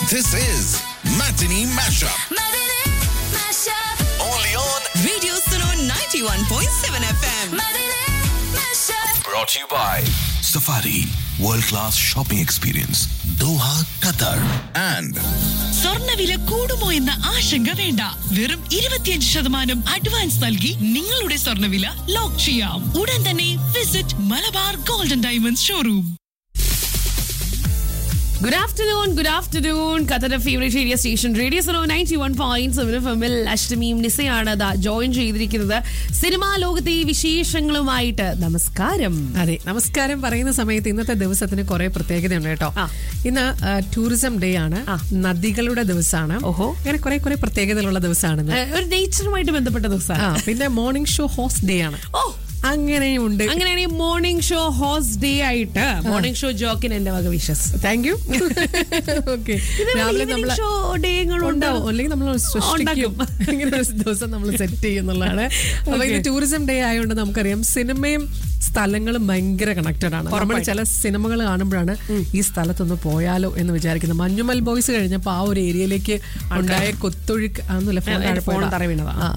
This is Matinee Mashup. Matinee Mashup. Only on. Radio Suno 91.7 FM. Matinee Mashup. Brought to you by Safari World Class Shopping Experience, Doha, Qatar. And സ്വർണ്ണവില കൂടുമോ എന്ന ആശങ്ക വേണ്ട വെറും ഇരുപത്തിയഞ്ച് ശതമാനം advance നൽകി നിങ്ങളുടെ സ്വർണ്ണവില ലോക്ക് ചെയ്യാം ഉടൻ തന്നെ visit Malabar golden diamonds showroom good afternoon good afternoon കത്തന്റെ ഫേവറേറ്റ് റേഡിയോ സ്റ്റേഷൻ റേഡിയോ സോ ninety one point seven F എമ്മിൽ അഷ്ടമിയും നിസയാണ് ദാ ജോയിൻ ചെയ്തിരിക്കുന്നത് സിനിമാ ലോകത്തെ വിശേഷങ്ങളുമായിട്ട് നമസ്കാരം അതെ നമസ്കാരം പറയുന്ന സമയത്ത് ഇന്നത്തെ ദിവസത്തിന് കുറെ പ്രത്യേകതയുണ്ട് കേട്ടോ ആ. ഇന്ന് ആ, ടൂറിസം ഡേ ആണ് ആ. നദികളുടെ ദിവസമാണ് ഓഹോ. അങ്ങനെ കുറെ കുറെ പ്രത്യേകതകളുള്ള ദിവസമാണ് ഏഹ്, ഒരു നേച്ചറുമായിട്ട് ബന്ധപ്പെട്ട ആ ദിവസമാണ് പിന്നെ മോർണിംഗ് ഷോ ഹോസ്റ്റ് ഡേ ആണ് ഓ അങ്ങനെയുണ്ട് അങ്ങനെയാണെങ്കിൽ മോർണിംഗ് ഷോ ഹോസ്റ്റ് ഡേ ആയിട്ട് മോർണിംഗ് ഷോ ജോക്കിന് എന്റെ വക വിഷസ് താങ്ക് യു ഓക്കെ രാവിലെ നമ്മൾ ഷോ ഡേകളും ഉണ്ടാവും അല്ലെങ്കിൽ നമ്മൾ സൃഷ്ടിക്കും ഉണ്ടാക്കും. ഇങ്ങനെ ഒരു ദിവസം നമ്മൾ സെറ്റ് ചെയ്യുന്നുള്ളതാണ് അപ്പൊ ഇത് ടൂറിസം ഡേ ആയതുകൊണ്ട് നമുക്കറിയാം സിനിമയും സ്ഥലങ്ങളും ഭയങ്കര കണക്റ്റഡ് ആണ് നമ്മൾ ചില സിനിമകൾ കാണുമ്പോഴാണ് ഈ സ്ഥലത്തൊന്ന് പോയാലോ എന്ന് വിചാരിക്കുന്നത് മഞ്ഞുമൽ ബോയ്സ് കഴിഞ്ഞപ്പോ ആ ഒരു ഏരിയയിലേക്ക് ഉണ്ടായ കൊത്തൊഴുക്ക് അതൊന്നുമില്ല ഫോൺ എന്റെ താഴെ ഫോൺ പോയതാ. തറ വീണതാ. ആ.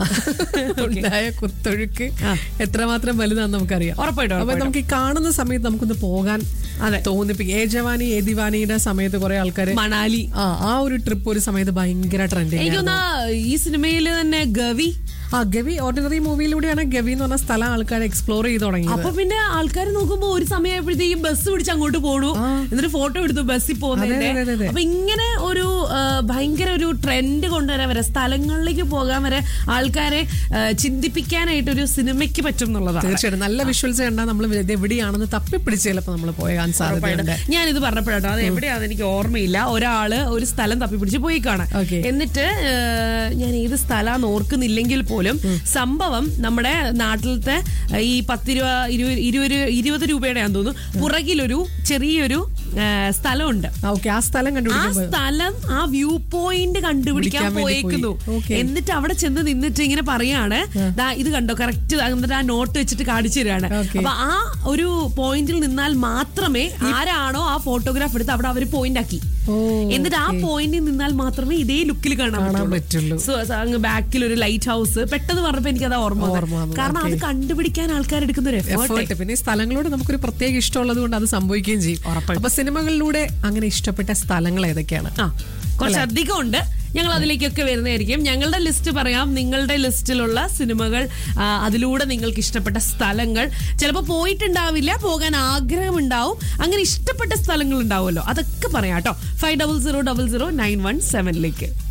ഉണ്ടായ കൊത്തൊഴുക്ക് എത്രമാത്രം വലുതാന്ന് നമുക്കറിയാം ഉറപ്പായിട്ടും, അപ്പൊ ഉറപ്പായിട്ടും. നമുക്ക് ഈ കാണുന്ന സമയത്ത് നമുക്കൊന്ന് പോകാൻ അതെ. തോന്നിപ്പിക്കും ഏ ജവാനി ഏ ദിവാനിയുടെ സമയത്ത് കുറെ ആൾക്കാർ മണാലി ആ ആ ഒരു ട്രിപ്പ് ഒരു സമയത്ത് ഭയങ്കര ട്രെൻഡിങ് എനിക്ക് തോന്നാ ഈ സിനിമയിൽ തന്നെ ഗവി ആ ഗവി ഓർഡിനറി മൂവിയിലൂടെയാണ് ഗവി എന്ന് പറഞ്ഞ സ്ഥലം ആൾക്കാർ എക്സ്പ്ലോർ ചെയ്ത് തുടങ്ങിയത് അപ്പൊ പിന്നെ ആൾക്കാർ നോക്കുമ്പോ ഒരു സമയമായപ്പോഴത്തേക്കും ബസ് പിടിച്ച് അങ്ങോട്ട് പോണു എന്നിട്ട് ഫോട്ടോ എടുത്തു ബസ്സിൽ പോകുന്നതിന്റെ അതെ, അതെ, അതെ. അപ്പൊ ഇങ്ങനെ ഒരു ആ, ഭയങ്കര ഒരു ട്രെൻഡ് കൊണ്ടുവരാൻ വരെ സ്ഥലങ്ങളിലേക്ക് പോകാൻ വരെ ആൾക്കാരെ ആ, ചിന്തിപ്പിക്കാനായിട്ട് ഒരു സിനിമയ്ക്ക് പറ്റും എന്നുള്ളതാണ് തീർച്ചയായിട്ടും നല്ല വിഷ്വൽസ് കണ്ടാൽ നമ്മൾ ഇത് എവിടെയാണെന്ന് തപ്പിപ്പിടിച്ച് ചിലപ്പോൾ നമ്മൾ പോകാൻ സാധ്യതയുണ്ട് ഞാനിത് പറഞ്ഞപ്പോഴാട്ടോ അത് എവിടെയാണെന്ന് എനിക്ക് ഓർമ്മയില്ല ഒരാള് ഒരു സ്ഥലം തപ്പി പിടിച്ച് പോയി കാണാൻ Okay. എന്നിട്ട് ഏഹ്, ഞാൻ ഏത് സ്ഥലമാണെന്ന് ഓർക്കുന്നില്ലെങ്കിൽ പോലും സംഭവം നമ്മുടെ നാട്ടിലത്തെ ഏഹ്, ഈ പത്ത് രൂപ ഇരുപത് ഇരുപത് ഇരുപത് രൂപയുടെയാന്ന് തോന്നുന്നു പുറകിലൊരു ചെറിയൊരു ഏഹ്, സ്ഥലമുണ്ട് ഓക്കെ ആ സ്ഥലം ആ കണ്ടുപിടിക്കുമ്പോൾ സ്ഥലം ആ വ്യൂ പോയിന്റ് കണ്ടുപിടിക്കാൻ പിടിക്കാൻ വേണ്ടി പോയേക്കുന്നു പോയി. Okay. എന്നിട്ട് അവിടെ ചെന്ന് നിന്നിട്ട് ഇങ്ങനെ പറയാണ് ദാ ഇത് കണ്ടോ കറക്റ്റ് എന്നിട്ട് ആ നോട്ട് വെച്ചിട്ട് കാണിച്ചു തരാണ് Okay. അപ്പൊ ആ ഒരു പോയിന്റിൽ നിന്നാൽ മാത്രമേ ആരാണോ ആ ഫോട്ടോഗ്രാഫ് എടുത്ത് അവിടെ അവര് പോയിന്റ് ആക്കി ഓ, എന്നിട്ട് ആ പോയിന്റിൽ നിന്നാൽ മാത്രമേ ഇതേ ലുക്കിൽ കാണാൻ കാണാൻ പറ്റുള്ളൂ പറ്റുള്ളൂ. So, so അങ്ങ് ബാക്കിൽ ഒരു ലൈറ്റ് ഹൗസ് പെട്ടെന്ന് പറഞ്ഞപ്പോ എനിക്കത് ഓർമ്മ വന്നു. ഓർമ്മ വന്നു. കാരണം അത് Okay. കണ്ടുപിടിക്കാൻ ആൾക്കാർ എടുക്കുന്ന ഒരു എഫേർട്ട് എഫേർട്ട് പിന്നെ ഈ സ്ഥലങ്ങളോട് നമുക്കൊരു പ്രത്യേക ഇഷ്ടമുള്ളത് കൊണ്ട് അത് സംഭവിക്കുകയും ചെയ്യും അപ്പൊ സിനിമകളിലൂടെ അങ്ങനെ ഇഷ്ടപ്പെട്ട സ്ഥലങ്ങൾ ഏതൊക്കെയാണ് ആ കുറച്ചധികം ഉണ്ട് ഞങ്ങൾ അതിലേക്കൊക്കെ വരുന്നതായിരിക്കും ഞങ്ങളുടെ ലിസ്റ്റ് പറയാം നിങ്ങളുടെ ലിസ്റ്റിലുള്ള സിനിമകൾ ആ, അതിലൂടെ നിങ്ങൾക്ക് ഇഷ്ടപ്പെട്ട സ്ഥലങ്ങൾ ചിലപ്പോൾ പോയിട്ടുണ്ടാവില്ല പോകാൻ ആഗ്രഹമുണ്ടാവും അങ്ങനെ ഇഷ്ടപ്പെട്ട സ്ഥലങ്ങൾ ഉണ്ടാവുമല്ലോ അതൊക്കെ പറയാം കേട്ടോ five double zero double zero nine one സെവനിലേക്ക്